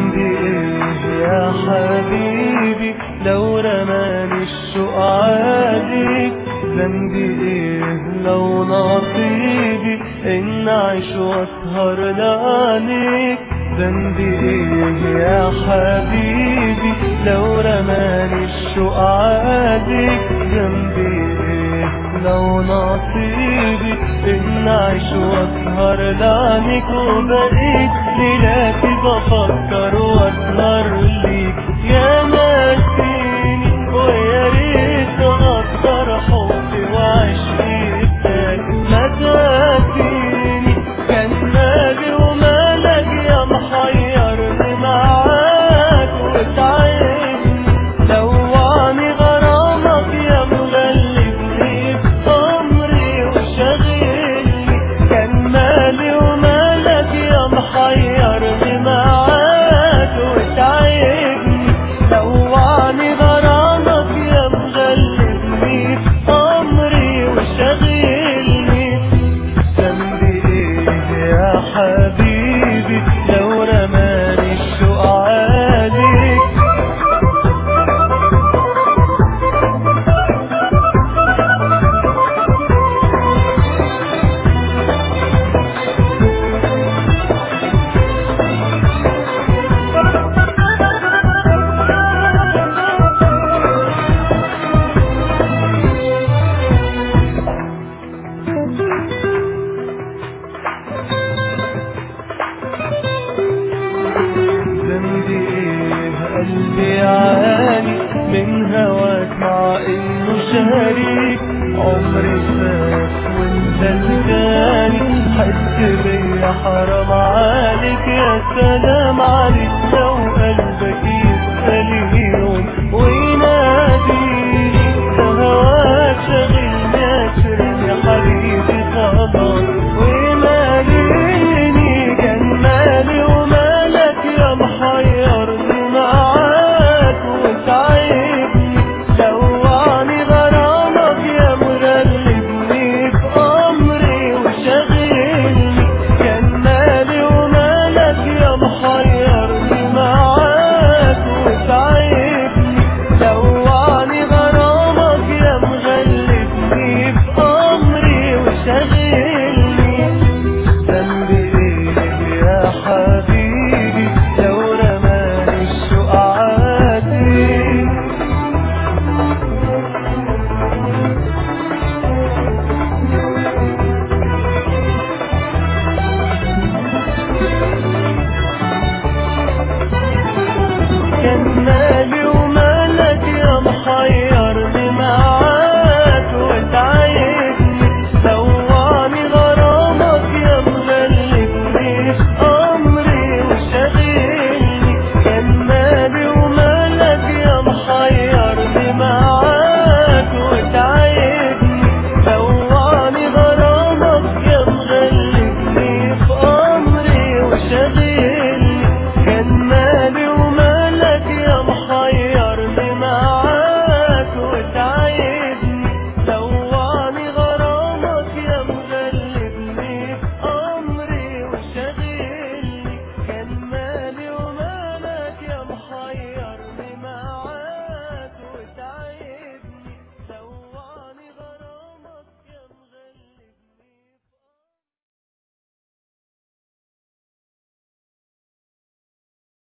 ذنبي ايه يا حبيبي لو رماني الشوق عليك ذنبي ايه لو نصيبي ان اعيش واسهر لعنيك ذنبي ايه يا حبيبي لو رماني الشوق عليك ذنبي ايه لو نصيبي ان اعيش واسهر لعنيك وبقيت ليلاتي بفكر واسهر ليك يا ناسيني ويا ريت اقدر حبي وعشقي بتاعك ما تاتيني كان مالي ومالك يا محيرني معاك وتعبني لوعني غرامك يا مغلبني بأمري وشغلني كان مالي ومالك يا محيرني معاك وتعبني لوعني غرامك يا مغلبني بأمري وشغلني ذنبي ايه يا حبيبي لو رماني الشوق عليك ذنبي ايه قلبي يعاني من هواك مع انه شريك عمري فات وانت الجاني حس بيا حرام عليك يا سلام عليك لو قلبك يسألني يوم ويناديني ده هواك شاغلني يا حبيبي خلاص وماليني كان مالي ومالك يا محيرني معاك وتعبني لوعني غرامك يا مغلبني بأمري وشغلني كان مالي ومالك يا محيرني معاك وتعبني لوعني غرامك يا مغلبني بأمري وشغلني ذنبي ايه يا حبيبي لو رماني الشوق عادي كان مالي